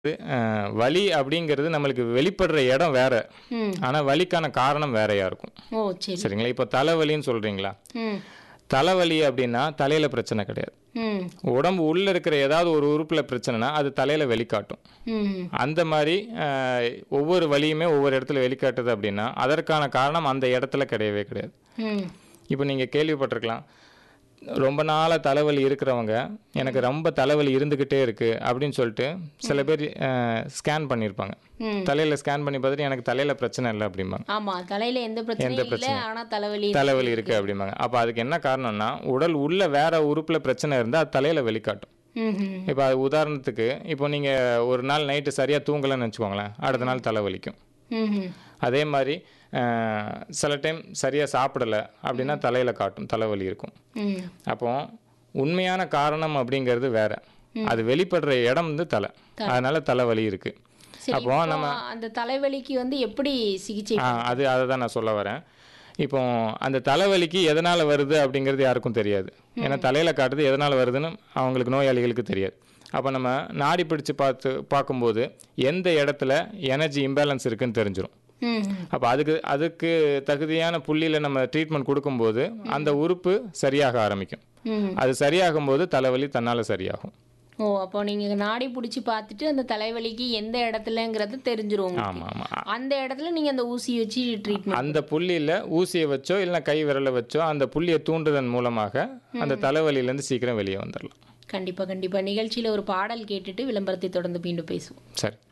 அஹ், வலி அப்படிங்கிறது நம்மளுக்கு வெளிப்படுற இடம் வேற ம் ஆனால் வலிக்கான காரணம் வேறையா இருக்கும் ஓ சரி சரிங்களா இப்போ தலைவலின்னு சொல்றீங்களா ம் தலைவலி அப்படின்னா தலையில பிரச்சனை கிடையாது ம் உடம்பு உள்ள இருக்கிற ஏதாவது ஒரு உறுப்புல பிரச்சனைனா அது தலையில வெளிக்காட்டும் ம் அந்த மாதிரி அஹ், ஒவ்வொரு வலியுமே ஒவ்வொரு இடத்துல வெளிக்காட்டுது அப்படின்னா அதற்கான காரணம் அந்த இடத்துல கிடையவே கிடையாது ம் இப்போ நீங்கள் கேள்விப்பட்டிருக்கலாம் ரொம்ப நாளாக தலைவலி இருக்கிறவங்க எனக்கு ரொம்ப தலைவலி இருந்துக்கிட்டே இருக்குது அப்படின்னு சொல்லிட்டு சில பேர் ஸ்கேன் பண்ணியிருப்பாங்க ம் தலையில் ஸ்கேன் பண்ணி பார்த்துட்டு எனக்கு தலையில் பிரச்சனை இல்லை அப்படிம்பாங்க ஆமா தலையில எந்த பிரச்சனையும் இல்ல ஆனா தலைவலி தலைவலி இருக்குது அப்படிம்பாங்க அப்போ அதுக்கு என்ன காரணம்னா உடல் உள்ள வேற உறுப்பில் பிரச்சனை இருந்தால் அது தலையில் வெளிக்காட்டும் ம் ம் இப்போ அது உதாரணத்துக்கு இப்போ நீங்கள் ஒரு நாள் நைட்டு சரியாக தூங்கலைன்னு வச்சுக்கோங்களேன் அடுத்த நாள் தலைவலிக்கும் ம் ம் அதே மாதிரி அஹ், சில டைம் சரியாக சாப்பிடலை அப்படின்னா தலையில் காட்டும் தலைவலி இருக்கும் ம் அப்போ உண்மையான காரணம் அப்படிங்கிறது வேற அது வெளிப்படுற இடம் வந்து தலை அதனால தலைவலி இருக்கு சரி அப்போ இப்போ அந்த தலைவலிக்கு வந்து எப்படி சிகிச்சை ஆ, அது அதை தான் நான் சொல்ல வரேன் இப்போ அந்த தலைவலிக்கு எதனால் வருது அப்படிங்கிறது யாருக்கும் தெரியாது ஏன்னா தலையில் காட்டுது எதனால் வருதுன்னு அவங்களுக்கு நோயாளிகளுக்கு தெரியாது அப்போ நம்ம நாடி பிடிச்சு பார்த்து பார்க்கும்போது எந்த இடத்துல எனர்ஜி இம்பேலன்ஸ் இருக்குன்னு தெரிஞ்சிடும் ம் ம். அப்போ அதுக்கு அதுக்கு தகுதியான புள்ளியில் நம்ம ட்ரீட்மெண்ட் கொடுக்கும்போது அந்த உறுப்பு சரியாக ஆரம்பிக்கும் ம் அது சரியாகும் போது தலைவலி தன்னால் சரியாகும் ஓ அப்போ நீங்க நாடி பிடிச்சி பார்த்துட்டு அந்த தலைவலிக்கு எந்த இடத்துலங்கிறது தெரிஞ்சிரும் உங்களுக்கு. ஆமாம் ஆமாம் அந்த இடத்துல நீங்க அந்த ஊசி வச்சு ட்ரீட்மெண்ட் அந்த புள்ளியில் ஊசியை வச்சோ இல்லை கை விரலை வச்சோ அந்த புள்ளியை தூண்டுதன் மூலமாக அந்த தலைவலியிலேருந்து சீக்கிரம் வெளியே வந்துடலாம் கண்டிப்பா கண்டிப்பா நிகழ்ச்சியில ஒரு பாடல் கேட்டுட்டு விளம்பரத்தை தொடர்ந்து மீண்டும் பேசுவோம் சரி